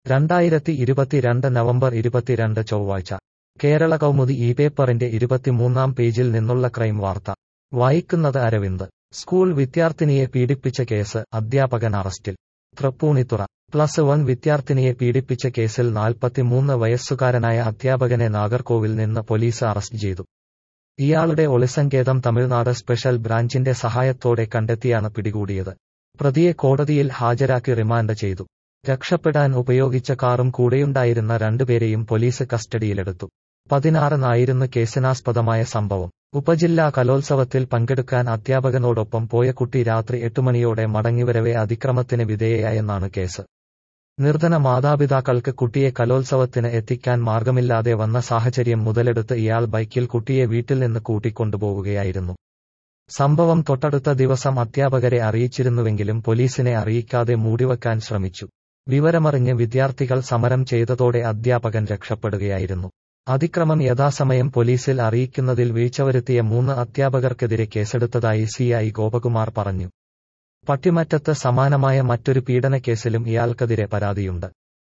രണ്ടായിരത്തി ഇരുപത്തിരണ്ട് നവംബർ ഇരുപത്തിരണ്ട് ചൊവ്വാഴ്ച കേരള കൗമുദി ഈ പേപ്പറിന്റെ ഇരുപത്തിമൂന്നാം പേജിൽ നിന്നുള്ള ക്രൈം വാർത്ത വായിക്കുന്നത് അരവിന്ദ് സ്കൂൾ വിദ്യാർത്ഥിനിയെ പീഡിപ്പിച്ച കേസ് അധ്യാപകൻ അറസ്റ്റിൽ തൃപ്പൂണിത്തുറ പ്ലസ് വൺ വിദ്യാർത്ഥിനിയെ പീഡിപ്പിച്ച കേസിൽ നാൽപ്പത്തിമൂന്ന് വയസ്സുകാരനായ അധ്യാപകനെ നാഗർകോവിൽ നിന്ന് പോലീസ് അറസ്റ്റ് ചെയ്തു ഇയാളുടെ ഒളിസങ്കേതം തമിഴ്നാട് സ്പെഷ്യൽ ബ്രാഞ്ചിന്റെ സഹായത്തോടെ കണ്ടെത്തിയാണ് പിടികൂടിയത് പ്രതിയെ കോടതിയിൽ ഹാജരാക്കി റിമാൻഡ് ചെയ്തു രക്ഷപ്പെടാൻ ഉപയോഗിച്ച കാറും കൂടെയുണ്ടായിരുന്ന രണ്ടുപേരെയും പോലീസ് കസ്റ്റഡിയിലെടുത്തു പതിനാറിനായിരുന്നു കേസിനാസ്പദമായ സംഭവം ഉപജില്ലാ കലോത്സവത്തിൽ പങ്കെടുക്കാൻ അധ്യാപകനോടൊപ്പം പോയ കുട്ടി രാത്രി എട്ടുമണിയോടെ മടങ്ങിവരവെ അതിക്രമത്തിന് വിധേയയായെന്നാണ് കേസ് നിർധന മാതാപിതാക്കൾക്ക് കുട്ടിയെ കലോത്സവത്തിന് എത്തിക്കാൻ മാർഗമില്ലാതെ വന്ന സാഹചര്യം മുതലെടുത്ത് ഇയാൾ ബൈക്കിൽ കുട്ടിയെ വീട്ടിൽ നിന്ന് കൂട്ടിക്കൊണ്ടുപോവുകയായിരുന്നു സംഭവം തൊട്ടടുത്ത ദിവസം അധ്യാപകരെ അറിയിച്ചിരുന്നുവെങ്കിലും പോലീസിനെ അറിയിക്കാതെ മൂടിവെക്കാൻ ശ്രമിച്ചു വിവരമറിഞ്ഞ് വിദ്യാർത്ഥികൾ സമരം ചെയ്തതോടെ അധ്യാപകൻ രക്ഷപ്പെടുകയായിരുന്നു അതിക്രമം യഥാസമയം പോലീസിൽ അറിയിക്കുന്നതിൽ വീഴ്ചവരുത്തിയ മൂന്ന് അധ്യാപകർക്കെതിരെ കേസെടുത്തതായി സിഐ ഗോപകുമാർ പറഞ്ഞു പട്ടിമറ്റത്ത് സമാനമായ മറ്റൊരു പീഡനക്കേസിലും ഇയാൾക്കെതിരെ പരാതിയുണ്ട്